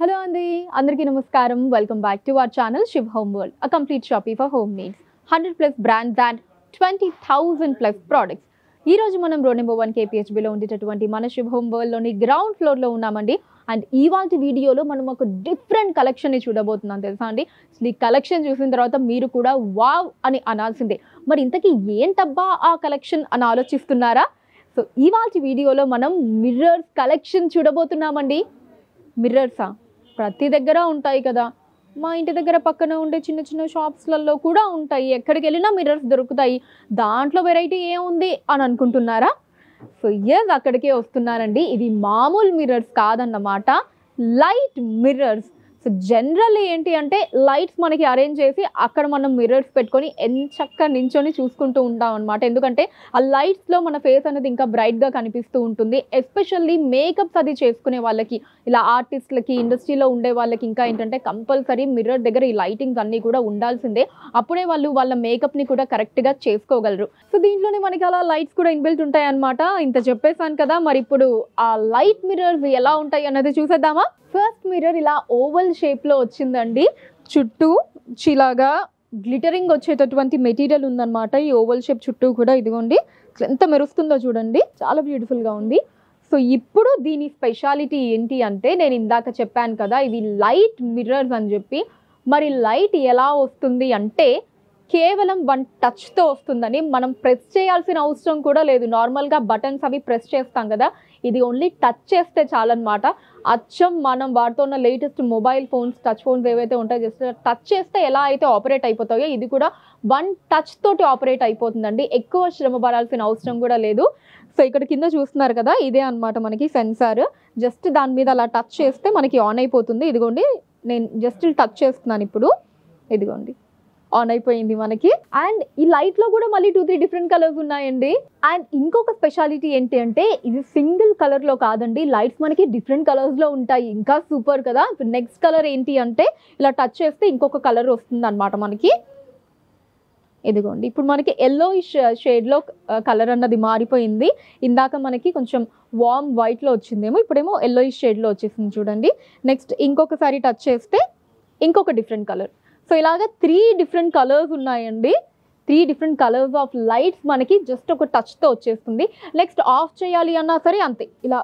hello అండి అందరికీ నమస్కారం welcome back to our channel Shiv Home World a complete shoppe for home needs hundred plus brands and twenty thousand plus products ఈ రోజు మనం రో number one కేపీహెచ్బిలో ఉండేటటువంటి మన శివ్ హోమ్ వరల్డ్లోని గ్రౌండ్ ఫ్లోర్లో ఉన్నామండి అండ్ ఇవాళ వీడియోలో మనం ఒక డిఫరెంట్ కలెక్షన్ని చూడబోతున్నాం తెలుసా అండి అసలు ఈ కలెక్షన్ చూసిన తర్వాత మీరు కూడా వావ్ అని అనాల్సిందే మరి ఇంతకీ ఏంటబ్బా ఆ కలెక్షన్ అని ఆలోచిస్తున్నారా సో ఇవాళ వీడియోలో మనం మిర్రర్స్ కలెక్షన్ చూడబోతున్నామండి మిర్రర్సా ప్రతి దగ్గర ఉంటాయి కదా మా ఇంటి దగ్గర పక్కన ఉండే చిన్న చిన్న షాప్స్లలో కూడా ఉంటాయి ఎక్కడికి వెళ్ళినా మిర్రర్స్ దొరుకుతాయి దాంట్లో వెరైటీ ఏముంది అని అనుకుంటున్నారా సో ఎస్ అక్కడికే వస్తున్నారండి ఇది మామూలు మిర్రర్స్ కాదన్నమాట లైట్ మిర్రర్స్ సో జనరల్ ఏంటి అంటే లైట్స్ మనకి అరేంజ్ చేసి అక్కడ మనం మిర్రర్స్ పెట్టుకొని ఎంచక్క నించొని చూసుకుంటూ ఉంటాం అనమాట ఎందుకంటే ఆ లైట్స్లో మన ఫేస్ అనేది ఇంకా బ్రైట్గా కనిపిస్తూ ఉంటుంది ఎస్పెషల్లీ మేకప్స్ అది చేసుకునే వాళ్ళకి ఇలా ఆర్టిస్ట్లకి ఇండస్ట్రీలో ఉండే వాళ్ళకి ఇంకా ఏంటంటే కంపల్సరీ మిర్రర్ దగ్గర ఈ లైటింగ్స్ అన్నీ కూడా ఉండాల్సిందే అప్పుడే వాళ్ళు వాళ్ళ మేకప్ని కూడా కరెక్ట్గా చేసుకోగలరు సో దీంట్లోనే మనకి అలా లైట్స్ కూడా ఇన్బిల్ట్ ఉంటాయి అనమాట ఇంత చెప్పేశాను కదా మరి ఇప్పుడు ఆ లైట్ మిర్రర్స్ ఎలా ఉంటాయి అన్నది చూసేద్దామా ఫస్ట్ మిర్రర్ ఇలా ఓవల్ షేప్లో వచ్చిందండి చుట్టూ చిలాగా గ్లిటరింగ్ వచ్చేటటువంటి మెటీరియల్ ఉందన్నమాట ఈ ఓవల్ షేప్ చుట్టూ కూడా ఇదిగోండి ఎంత మెరుస్తుందో చూడండి చాలా బ్యూటిఫుల్గా ఉంది సో ఇప్పుడు దీని స్పెషాలిటీ ఏంటి అంటే నేను ఇందాక చెప్పాను కదా ఇవి లైట్ మిర్రర్స్ అని చెప్పి మరి లైట్ ఎలా వస్తుంది అంటే కేవలం వన్ టచ్తో వస్తుందని మనం ప్రెస్ చేయాల్సిన అవసరం కూడా లేదు నార్మల్గా బటన్స్ అవి ప్రెస్ చేస్తాం కదా ఇది ఓన్లీ టచ్ చేస్తే చాలన్నమాట అచ్చం మనం వాడుతున్న latest mobile phones touch phones ఏవైతే ఉంటాయో జస్ట్ టచ్ చేస్తే ఎలా అయితే ఆపరేట్ అయిపోతాయో ఇది కూడా వన్ టచ్ తోటి ఆపరేట్ అయిపోతుందండి ఎక్కువ శ్రమ పడాల్సిన అవసరం కూడా లేదు సో ఇక్కడ కింద చూస్తున్నారు కదా ఇదే అన్నమాట మనకి సెన్సార్ జస్ట్ దాని మీద అలా టచ్ చేస్తే మనకి ఆన్ అయిపోతుంది ఇదిగోండి నేను జస్ట్ టచ్ చేస్తున్నాను ఇప్పుడు ఇదిగోండి ఆన్ అయిపోయింది మనకి అండ్ ఈ లైట్ లో కూడా మళ్ళీ టూ త్రీ డిఫరెంట్ కలర్స్ ఉన్నాయండి అండ్ ఇంకొక స్పెషాలిటీ ఏంటి అంటే ఇది సింగిల్ కలర్ లో కాదండి లైట్స్ మనకి డిఫరెంట్ కలర్స్ లో ఉంటాయి ఇంకా సూపర్ కదా నెక్స్ట్ కలర్ ఏంటి అంటే ఇలా టచ్ చేస్తే ఇంకొక కలర్ వస్తుంది అనమాట మనకి ఇదిగోండి ఇప్పుడు మనకి ఎల్లో షేడ్లో కలర్ అన్నది మారిపోయింది ఇందాక మనకి కొంచెం వామ్ వైట్లో వచ్చిందేమో ఇప్పుడేమో ఎల్లో షేడ్లో వచ్చేసింది చూడండి నెక్స్ట్ ఇంకొకసారి టచ్ చేస్తే ఇంకొక డిఫరెంట్ కలర్ సో ఇలాగ త్రీ డిఫరెంట్ కలర్స్ ఉన్నాయండి three different colours of lights మనకి జస్ట్ ఒక టచ్తో వచ్చేస్తుంది నెక్స్ట్ ఆఫ్ చేయాలి అన్నా సరే అంతే ఇలా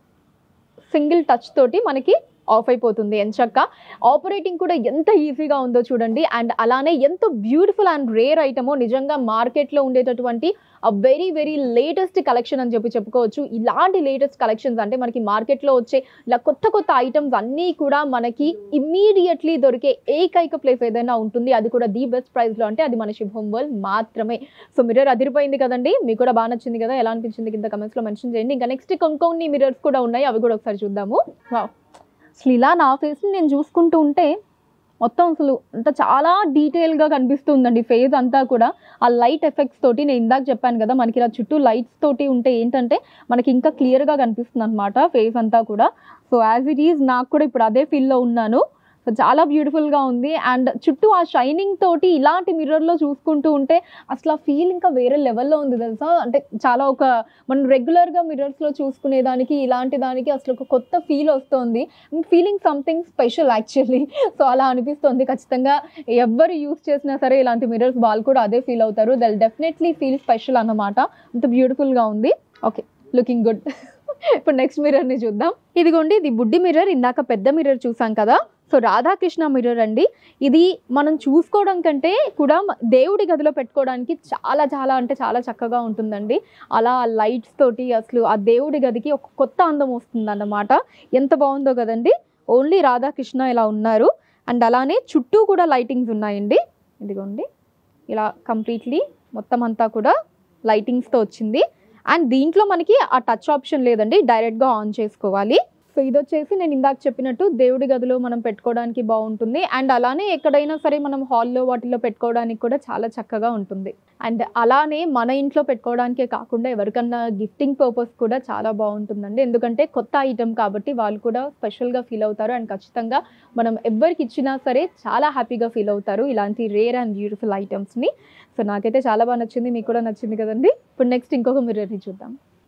సింగిల్ టచ్ తోటి మనకి ఆఫ్ అయిపోతుంది ఎంచక్క ఆపరేటింగ్ కూడా ఎంత ఈజీగా ఉందో చూడండి అండ్ అలానే ఎంత బ్యూటిఫుల్ అండ్ రేర్ ఐటమో నిజంగా మార్కెట్లో ఉండేటటువంటి వెరీ వెరీ లేటెస్ట్ కలెక్షన్ అని చెప్పి చెప్పుకోవచ్చు ఇలాంటి లేటెస్ట్ కలెక్షన్స్ అంటే మనకి మార్కెట్లో వచ్చే ఇలా కొత్త కొత్త ఐటమ్స్ అన్నీ కూడా మనకి ఇమ్మీడియట్లీ దొరికే ఏకైక ప్లేస్ ఏదైనా ఉంటుంది అది కూడా ది బెస్ట్ ప్రైస్లో అంటే అది మన శుభం వరల్డ్ మాత్రమే సో మిర్రర్ అదిరిపోయింది కదండి మీకు కూడా బాగా నచ్చింది కదా ఎలా అనిపించింది కింద కమెంట్స్లో మెన్షన్ చేయండి ఇంకా నెక్స్ట్ ఇంకొన్ని మిర్రర్స్ కూడా ఉన్నాయి అవి కూడా ఒకసారి చూద్దాము వావ్ అసలు ఇలా నా ఫేస్ని నేను చూసుకుంటూ ఉంటే మొత్తం అసలు అంత చాలా డీటెయిల్గా కనిపిస్తుందండి ఫేస్ అంతా కూడా ఆ లైట్ ఎఫెక్ట్స్ తోటి నేను ఇందాక చెప్పాను కదా మనకి ఇలా చుట్టూ లైట్స్ తోటి ఉంటే ఏంటంటే మనకి ఇంకా క్లియర్గా కనిపిస్తుంది అనమాట ఫేస్ అంతా కూడా సో యాజ్ ఇట్ ఈజ్ నాకు కూడా ఇప్పుడు అదే ఫీల్లో ఉన్నాను సో చాలా బ్యూటిఫుల్గా ఉంది అండ్ చుట్టూ ఆ షైనింగ్ తోటి ఇలాంటి మిర్రర్లో చూసుకుంటూ ఉంటే అసలు ఆ ఫీల్ ఇంకా వేరే లెవెల్లో ఉంది తెలుసా అంటే చాలా ఒక మనం రెగ్యులర్గా మిర్రర్స్లో చూసుకునే దానికి ఇలాంటి దానికి అసలు ఒక కొత్త ఫీల్ వస్తుంది feeling something special actually so అలా అనిపిస్తుంది ఖచ్చితంగా ఎవరు యూస్ చేసినా సరే ఇలాంటి మిర్రర్స్ వాళ్ళు కూడా అదే ఫీల్ అవుతారు దల్ డెఫినెట్లీ ఫీల్ స్పెషల్ అన్నమాట అంత బ్యూటిఫుల్గా ఉంది ఓకే లుకింగ్ గుడ్ ఇప్పుడు నెక్స్ట్ మిర్రర్ని చూద్దాం ఇదిగోండి ఇది బుడ్డి మిర్రర్ ఇందాక పెద్ద మిర్రర్ చూసాం కదా సో రాధాకృష్ణ మిర్రర్ అండి ఇది మనం చూసుకోవడం కంటే కూడా మ- దేవుడి గదిలో పెట్టుకోవడానికి చాలా చాలా అంటే చాలా చక్కగా ఉంటుందండి అలా లైట్స్ తోటి అసలు ఆ దేవుడి గదికి ఒక కొత్త అందం వస్తుంది అన్నమాట ఎంత బాగుందో కదండి ఓన్లీ రాధాకృష్ణ ఇలా ఉన్నారు అండ్ అలానే చుట్టూ కూడా లైటింగ్స్ ఉన్నాయండి ఇదిగోండి ఇలా కంప్లీట్లీ మొత్తం అంతా కూడా లైటింగ్స్తో వచ్చింది అండ్ దీంట్లో మనకి ఆ టచ్ ఆప్షన్ లేదండి డైరెక్ట్గా ఆన్ చేసుకోవాలి సో ఇది వచ్చేసి నేను ఇందాక చెప్పినట్టు దేవుడి గదిలో మనం పెట్టుకోవడానికి బాగుంటుంది అండ్ అలానే ఎక్కడైనా సరే మనం హాల్లో వాటిల్లో పెట్టుకోవడానికి కూడా చాలా చక్కగా ఉంటుంది అండ్ అలానే మన ఇంట్లో పెట్టుకోవడానికే కాకుండా ఎవరికన్నా గిఫ్టింగ్ పర్పస్ కూడా చాలా బాగుంటుందండి ఎందుకంటే కొత్త ఐటమ్ కాబట్టి వాళ్ళు కూడా స్పెషల్గా ఫీల్ అవుతారు అండ్ ఖచ్చితంగా మనం ఎవరికి ఇచ్చినా సరే చాలా హ్యాపీగా ఫీల్ అవుతారు ఇలాంటి రేర్ అండ్ బ్యూటిఫుల్ ఐటమ్స్ని సో నాకైతే చాలా బాగా నచ్చింది మీకు కూడా నచ్చింది కదండి ఇప్పుడు నెక్స్ట్ ఇంకొక మిర్రర్ని చూద్దాం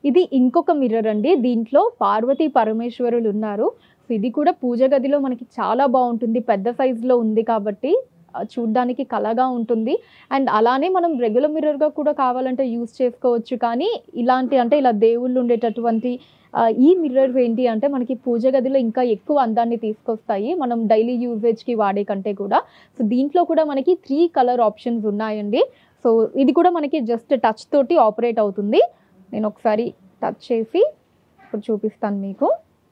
ఇది ఇంకొక మిర్రర్ అండి దీంట్లో పార్వతీ పరమేశ్వరులు ఉన్నారు సో ఇది కూడా పూజ గదిలో మనకి చాలా బాగుంటుంది పెద్ద సైజులో ఉంది కాబట్టి ఆ, చూడ్డానికి కళగా ఉంటుంది అండ్ అలానే మనం రెగ్యులర్ మిర్రర్గా కూడా కావాలంటే యూస్ చేసుకోవచ్చు కానీ ఇలాంటి అంటే ఇలా దేవుళ్ళు ఉండేటటువంటి ఆ, ఈ మిర్రర్స్ ఏంటి అంటే మనకి పూజ గదిలో ఇంకా ఎక్కువ అందాన్ని తీసుకొస్తాయి మనం డైలీ యూసేజ్కి వాడే కంటే కూడా సో దీంట్లో కూడా మనకి త్రీ కలర్ ఆప్షన్స్ ఉన్నాయండి సో ఇది కూడా మనకి జస్ట్ టచ్ తోటి ఆపరేట్ అవుతుంది నేను ఒకసారి టచ్ చేసి ఇప్పుడు చూపిస్తాను మీకు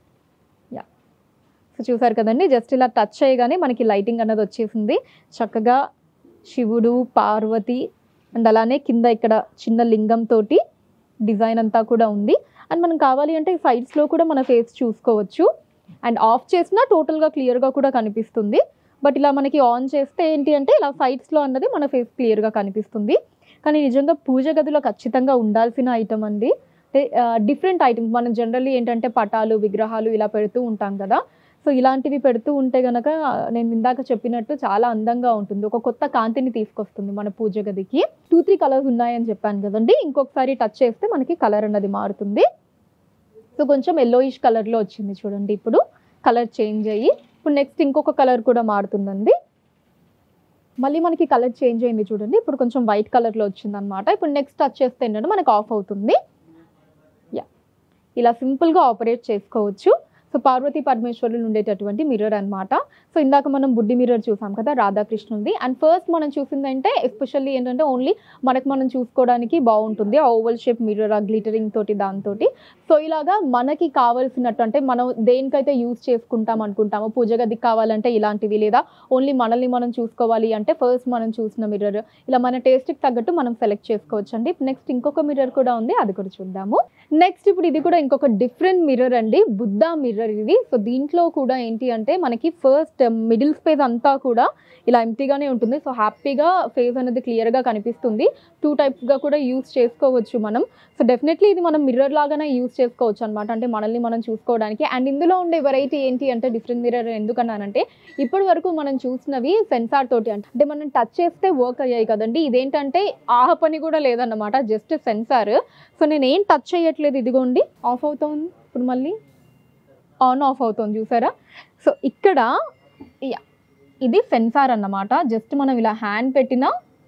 యా సో చూసారు కదండి జస్ట్ ఇలా టచ్ చేయగానే మనకి లైటింగ్ అన్నది వచ్చేసింది చక్కగా శివుడు పార్వతి అండ్ అలానే కింద ఇక్కడ చిన్న లింగం తోటి డిజైన్ అంతా కూడా ఉంది అండ్ మనం కావాలి అంటే సైడ్స్లో కూడా మన ఫేస్ చూసుకోవచ్చు అండ్ ఆఫ్ చేసినా టోటల్గా క్లియర్గా కూడా కనిపిస్తుంది బట్ ఇలా మనకి ఆన్ చేస్తే ఏంటి అంటే ఇలా సైడ్స్లో అన్నది మన ఫేస్ క్లియర్గా కనిపిస్తుంది కానీ నిజంగా పూజ గదిలో ఖచ్చితంగా ఉండాల్సిన ఐటమ్ అండి డిఫరెంట్ ఐటమ్స్ మనం జనరల్లీ ఏంటంటే పటాలు విగ్రహాలు ఇలా పెడుతూ ఉంటాం కదా సో ఇలాంటివి పెడుతూ ఉంటే గనక నేను ఇందాక చెప్పినట్టు చాలా అందంగా ఉంటుంది ఒక కొత్త కాంతిని తీసుకొస్తుంది మన పూజ గదికి టూ త్రీ కలర్స్ ఉన్నాయని చెప్పాను కదండి ఇంకొకసారి టచ్ చేస్తే మనకి కలర్ అన్నది మారుతుంది సో కొంచెం ఎల్లోయిష్ కలర్లో వచ్చింది చూడండి ఇప్పుడు కలర్ చేంజ్ అయ్యి ఇప్పుడు నెక్స్ట్ ఇంకొక కలర్ కూడా మారుతుందండి మళ్ళీ మనకి కలర్ చేంజ్ అయింది చూడండి ఇప్పుడు కొంచెం వైట్ కలర్లో వచ్చింది అనమాట ఇప్పుడు నెక్స్ట్ టచ్ చేస్తే ఏంటంటే మనకు ఆఫ్ అవుతుంది యా ఇలా సింపుల్గా ఆపరేట్ చేసుకోవచ్చు సో పార్వతీ పరమేశ్వరులు ఉండేటటువంటి మిర్రర్ అన్నమాట సో ఇందాక మనం బుడ్డి మిర్రర్ చూసాం కదా రాధాకృష్ణుంది అండ్ ఫస్ట్ మనం చూసిందంటే ఎస్పెషల్లీ ఏంటంటే ఓన్లీ మనకు మనం చూసుకోవడానికి బాగుంటుంది ఆ ఓవల్ షేప్ మిర్రర్ ఆ గ్లిటరింగ్ తోటి దాంతో సో ఇలాగా మనకి కావాల్సినట్టు అంటే మనం దేనికైతే యూజ్ చేసుకుంటాం అనుకుంటామో పూజ గదికి కావాలంటే ఇలాంటివి లేదా ఓన్లీ మనల్ని మనం చూసుకోవాలి అంటే ఫస్ట్ మనం చూసిన మిర్రర్ ఇలా మన టేస్ట్కి తగ్గట్టు మనం సెలెక్ట్ చేసుకోవచ్చు అండి నెక్స్ట్ ఇంకొక మిర్రర్ కూడా ఉంది అది కూడా చూద్దాము నెక్స్ట్ ఇప్పుడు ఇది కూడా ఇంకొక డిఫరెంట్ మిర్రర్ అండి బుద్ధా మిర్రర్ ఇది సో దీంట్లో కూడా ఏంటి అంటే మనకి ఫస్ట్ మిడిల్ స్పేస్ అంతా కూడా ఇలా ఎంటీగానే ఉంటుంది సో హ్యాపీగా ఫేస్ అనేది క్లియర్గా కనిపిస్తుంది టూ టైప్స్గా కూడా యూస్ చేసుకోవచ్చు మనం సో డెఫినెట్లీ ఇది మనం మిర్రర్ లాగానే యూస్ చేసుకోవచ్చు అనమాట అంటే మనల్ని మనం చూసుకోవడానికి అండ్ ఇందులో ఉండే వెరైటీ ఏంటి అంటే డిఫరెంట్ మిర్రర్ ఎందుకన్నానంటే ఇప్పటి వరకు మనం చూసినవి సెన్సార్ తోటి అంటే అంటే మనం టచ్ చేస్తే వర్క్ అయ్యాయి కదండి ఇదేంటంటే ఆహ పని కూడా లేదన్నమాట జస్ట్ సెన్సార్ సో నేను ఏం టచ్ చేయట్లేదు ఇదిగోండి ఆఫ్ అవుతుంది ఇప్పుడు మళ్ళీ ఆన్ ఆఫ్ అవుతుంది చూసారా సో ఇక్కడ యా ఇది సెన్సార్ అన్నమాట జస్ట్ మనం ఇలా హ్యాండ్ పెట్టినా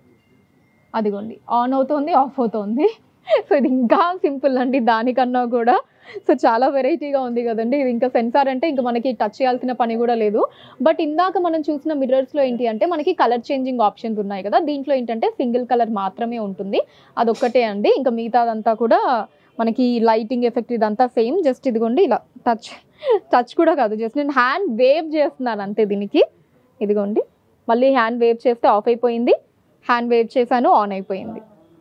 అదిగోండి ఆన్ అవుతుంది ఆఫ్ అవుతుంది సో ఇది ఇంకా సింపుల్ అండి దానికన్నా కూడా సో చాలా వెరైటీగా ఉంది కదండి ఇది ఇంకా సెన్సార్ అంటే ఇంకా మనకి టచ్ చేయాల్సిన పని కూడా లేదు బట్ ఇందాక మనం చూసిన మిర్రర్స్లో ఏంటి అంటే మనకి కలర్ చేంజింగ్ ఆప్షన్స్ ఉన్నాయి కదా దీంట్లో ఏంటంటే సింగిల్ కలర్ మాత్రమే ఉంటుంది అదొక్కటే అండి ఇంకా మిగతాదంతా కూడా మనకి లైటింగ్ ఎఫెక్ట్ ఇదంతా సేమ్ జస్ట్ ఇదిగోండి ఇలా టచ్ టచ్ కూడా కాదు జస్ట్ నేను హ్యాండ్ వేవ్ చేస్తున్నాను అంతే దీనికి ఇదిగోండి మళ్ళీ హ్యాండ్ వేవ్ చేస్తే ఆఫ్ అయిపోయింది హ్యాండ్ వేవ్ చేశాను ఆన్ అయిపోయింది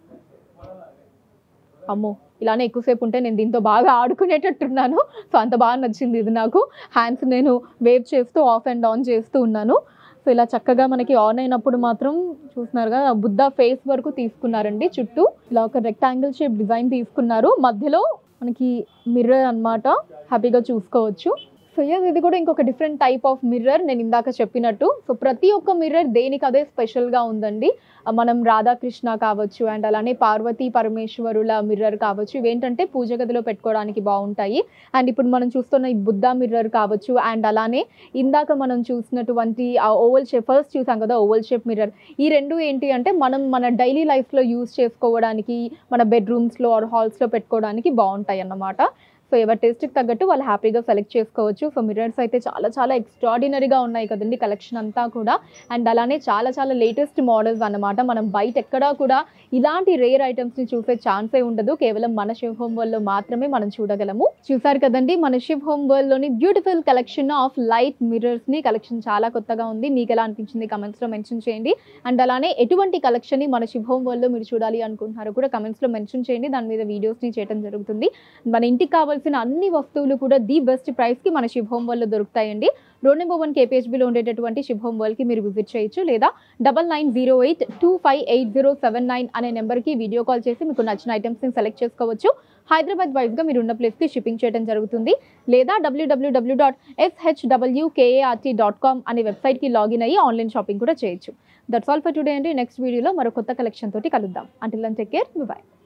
అమ్మో ఇలానే ఎక్కువసేపు ఉంటే నేను దీంతో బాగా ఆడుకునేటట్టున్నాను సో అంత బాగా నచ్చింది ఇది నాకు హ్యాండ్స్ నేను వేవ్ చేస్తూ ఆఫ్ అండ్ ఆన్ చేస్తూ ఉన్నాను సో ఇలా చక్కగా మనకి ఆన్ అయినప్పుడు మాత్రం చూస్తున్నారు కదా బుద్ధ ఫేస్ వరకు తీసుకున్నారండి చుట్టూ ఇలా ఒక రెక్టాంగిల్ షేప్ డిజైన్ తీసుకున్నారు మధ్యలో మనకి మిర్రర్ అన్నమాట హ్యాపీగా చూసుకోవచ్చు సో yes, ఇది కూడా ఇంకొక డిఫరెంట్ టైప్ ఆఫ్ మిర్రర్ నేను ఇందాక చెప్పినట్టు సో ప్రతి ఒక్క మిర్రర్ దేనికి అదే స్పెషల్గా ఉందండి ఆ, మనం రాధాకృష్ణ కావచ్చు అండ్ అలానే పార్వతీ పరమేశ్వరుల మిర్రర్ కావచ్చు ఇవేంటంటే పూజ గదిలో పెట్టుకోవడానికి బాగుంటాయి అండ్ ఇప్పుడు మనం చూస్తున్న ఈ బుద్ధ మిర్రర్ కావచ్చు అండ్ అలానే ఇందాక మనం చూసినటువంటి ఆ ఓవల్ షేప్ ఫస్ట్ చూసాం కదా ఓవల్ షేప్ మిర్రర్ ఈ రెండు ఏంటి అంటే మనం మన డైలీ లైఫ్లో యూస్ చేసుకోవడానికి మన బెడ్రూమ్స్లో ఆర్ హాల్స్లో పెట్టుకోవడానికి బాగుంటాయి అన్నమాట సో ఎవరి టేస్ట్కి తగ్గట్టు వాళ్ళు హ్యాపీగా సెలెక్ట్ చేసుకోవచ్చు సో మిర్రర్స్ అయితే చాలా చాలా ఎక్స్ట్రాడినరీగా ఉన్నాయి కదండి కలెక్షన్ అంతా కూడా అండ్ అలానే చాలా చాలా లేటెస్ట్ మోడల్స్ అన్నమాట మనం బయట ఎక్కడా కూడా ఇలాంటి రేర్ ఐటమ్స్ని చూసే ఛాన్సే ఉండదు కేవలం మన శివ్ హోమ్ వరల్డ్లో మాత్రమే మనం చూడగలము చూసారు కదండి మన శివ్ హోమ్ వరల్డ్లోని బ్యూటిఫుల్ కలెక్షన్ ఆఫ్ లైట్ మిర్రర్స్ని కలెక్షన్ చాలా కొత్తగా ఉంది మీకు ఎలా అనిపించింది కమెంట్స్లో మెన్షన్ చేయండి అండ్ అలానే ఎటువంటి కలెక్షన్ని మన శివ్ హోమ్ వరల్డ్లో మీరు చూడాలి అనుకుంటున్నారో కూడా కమెంట్స్లో మెన్షన్ చేయండి దాని మీద వీడియోస్ని చేయడం జరుగుతుంది మన ఇంటికి కావాల్సిన అన్ని వస్తువులు కూడా ది బెస్ట్ ప్రైస్కి మన శివ్ హోమ్ వరల్డ్లో దొరుకుతాయండి రోడ్ నెంబర్ వన్ కేపీహెచ్బిలో ఉండేటటువంటి శివ్ హోమ్ వరల్డ్కి మీరు విజిట్ చేయొచ్చు లేదా double nine zero eight two five eight zero seven nine అనే నెంబర్కి వీడియో కాల్ చేసి మీకు నచ్చిన ఐటమ్స్ని సెలెక్ట్ చేసుకోవచ్చు హైదరాబాద్ వైజ్గా మీరు ఉన్న ప్లేస్కి షిప్పింగ్ చేయడం జరుగుతుంది లేదా డబ్ల్యూడబ్ల్యూడబ్ల్యూ డాట్ ఎస్హెచ్డబ్ల్యూకేఏఆర్టీ డాట్ కామ్ అనే వెబ్సైట్కి లాగిన్ అయ్యి ఆన్లైన్ షాపింగ్ కూడా చేయొచ్చు దట్స్ ఆల్ ఫర్ టుడే అండి నెక్స్ట్ వీడియోలో మరో కొత్త కలెక్షన్ తోటి కలుద్దాం అంటిల్ టేక్ కేర్ బాయ్